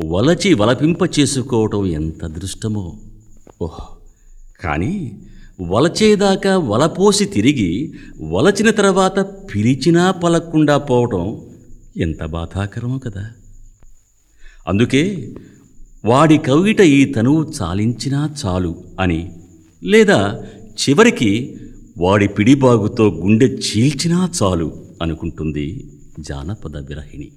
వలచి వలపింప చేసుకోవటం ఎంత అదృష్టమో ఓహ్ కానీ వలచేదాకా వలపోసి తిరిగి వలచిన తర్వాత పిలిచినా పలక్కుండా పోవటం ఎంత బాధాకరమో కదా అందుకే వాడి కవిట ఈ తనువు చాలించినా చాలు అని లేదా చివరికి వాడి పిడిబాగుతో గుండె చీల్చినా చాలు అనుకుంటుంది జానపద విరహిణి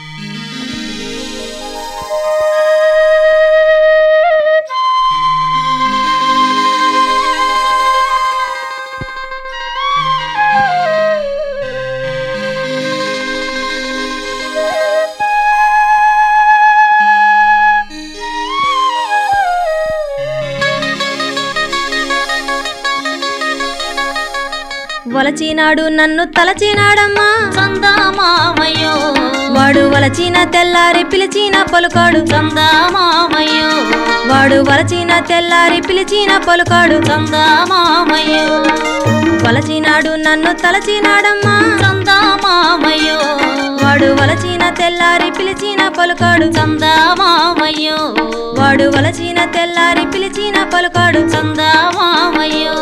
వలచినాడు నన్ను తలచినాడమ్మా చందమామయో వాడు వలచిన తెల్లారి పిలిచిన పలుకాడు చందమామయో వాడు వలచిన తెల్లారి పిలిచిన పలుకాడు చందమామయో వలచినాడు నన్ను తలచినాడమ్మా చందమామయో వాడు వలచిన తెల్లారి పిలిచిన పలుకాడు చందమామయో వాడు వలచిన తెల్లారి పిలిచిన పలుకాడు చందమామయో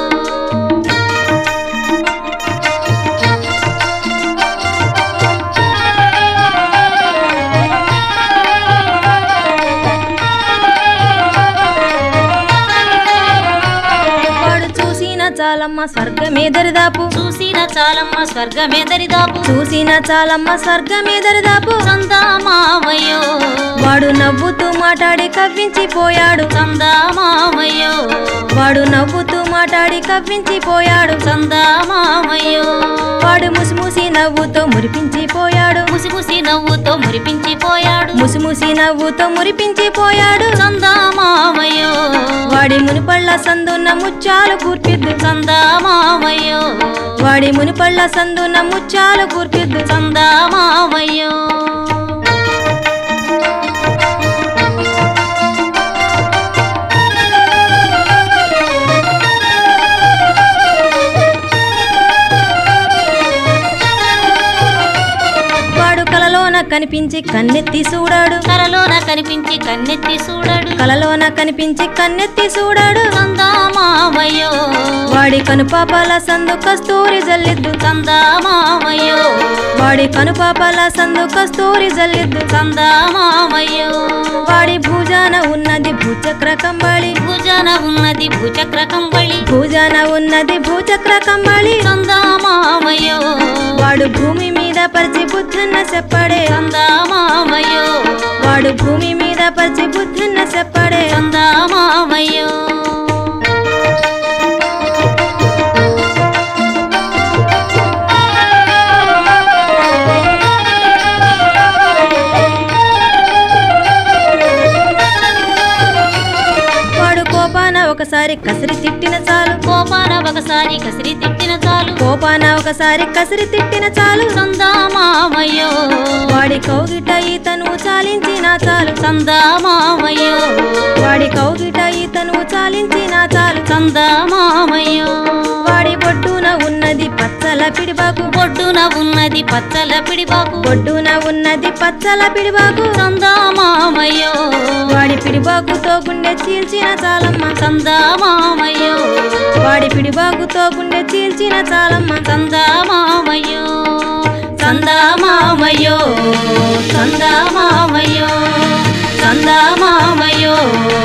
వాడు చూసిన చాలమ్మ స్వర్గమే దరిదాపు చూసిన చాలమ్మ స్వర్గమే దరిదాపు చూసిన చాలమ్మ స్వర్గమే దరిదాపు చందమామయో వాడు నవ్వుతూ మాట్లాడి కవ్వించి పోయాడు చందమామయో వాడు నవ్వుతూ మాట్లాడి కవ్వించి పోయాడు చందమామయో వాడు ముసిముసి నవ్వుతో మురిపించి పోయాడు ముసిముసి నవ్వుతో మురిపించిపోయాడు ముసిముసి నవ్వుతో మురిపించి పోయాడు చందమామయో వాడి మునిపళ్ళ సందున్న ముచ్చాలు కూర్పిద్దు చందమామయో వాడి మునిపళ్ళ సందున్న ముచ్చాలు కూర్పిద్దు చందమామయో వాడు కలలోన కనిపించి కన్నెత్తి చూడాడు కరలోన కనిపించి కన్నెత్తి చూడడు కలలోన కనిపించి కన్నెత్తి చూడాడు చందమామయో వాడి కనుపాపాల సందు కస్తూరి జల్లిద్దు చందమామయో వాడి కనుపాపాల సందు కస్తూరి జల్లిద్దు చందమామయో వాడి భుజాన ఉన్నది భూచక్ర కంబళి భుజన ఉన్నది భుచక్ర కంబళి భుజాన ఉన్నది భూచక్ర కంబళి చందమామయో వాడు భూమి మీద పరిచి బుద్ధన్న చెప్పడే చందమామయో వాడు భూమి మీద పరిచి బుద్ధన్న చెప్పడే చందమామయో వాడు కోపాన ఒకసారి కసిరి తిట్టిన చాలు కోపాన ఒకసారి కసిరి తిట్టిన చాలు కోపాన ఒకసారి కసిరి తిట్టిన చాలు చందమామయో వాడి కౌగిట ఈతను చాలించిన చాలు చందమామయో వాడి కౌగిట ఈతను చాలించిన చాలు చందమామయో వాడి బొడ్డున ఉన్నది పచ్చల పిడిబాకు బొడ్డున ఉన్నది పచ్చల పిడిబాకు బొడ్డున ఉన్నది పచ్చల పిడిబాకు చందమామయో వాడి పిడిబాకుతో గుండె చీల్చిన చాలమ్మ చందమామయో వాడి పిడిబాకుతో గుండె చీల్చిన చాలమ్మ చందమామయో చందమామయో చందమామయో చందమామయో